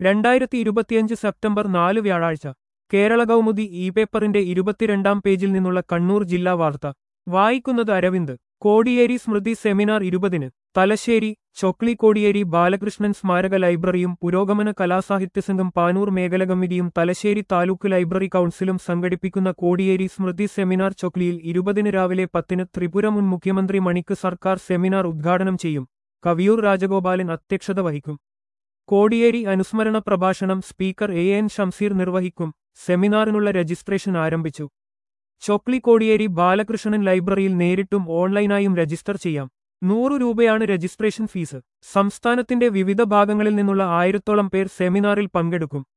രണ്ടായിരത്തി ഇരുപത്തിയഞ്ച് സെപ്റ്റംബർ നാല് വ്യാഴാഴ്ച കേരള കൗമുദി ഇ പേപ്പറിന്റെ ഇരുപത്തിരണ്ടാം പേജിൽ നിന്നുള്ള കണ്ണൂർ ജില്ലാ വാർത്ത വായിക്കുന്നത് അരവിന്ദ് കോടിയേരി സ്മൃതി സെമിനാർ ഇരുപതിന് തലശ്ശേരി ചൊക്ലി കോടിയേരി ബാലകൃഷ്ണൻ സ്മാരക ലൈബ്രറിയും പുരോഗമന കലാസാഹിത്യ സംഘം പാനൂർ മേഖല കമ്മിറ്റിയും തലശ്ശേരി താലൂക്ക് ലൈബ്രറി കൗൺസിലും സംഘടിപ്പിക്കുന്ന കോടിയേരി സ്മൃതി സെമിനാർ ചൊക്ലിയിൽ ഇരുപതിന് രാവിലെ പത്തിന് ത്രിപുര മുൻ മുഖ്യമന്ത്രി മണിക്ക് സർക്കാർ സെമിനാർ ഉദ്ഘാടനം ചെയ്യും കവിയൂർ രാജഗോപാലൻ അധ്യക്ഷത വഹിക്കും കോടിയേരി അനുസ്മരണ പ്രഭാഷണം സ്പീക്കർ എ എൻ ഷംസീർ നിർവഹിക്കും സെമിനാറിനുള്ള രജിസ്ട്രേഷൻ ആരംഭിച്ചു ചൊക്ലി കോടിയേരി ബാലകൃഷ്ണൻ ലൈബ്രറിയിൽ നേരിട്ടും ഓൺലൈനായും രജിസ്റ്റർ ചെയ്യാം നൂറു രൂപയാണ് രജിസ്ട്രേഷൻ ഫീസ് സംസ്ഥാനത്തിന്റെ വിവിധ ഭാഗങ്ങളിൽ നിന്നുള്ള ആയിരത്തോളം പേർ സെമിനാറിൽ പങ്കെടുക്കും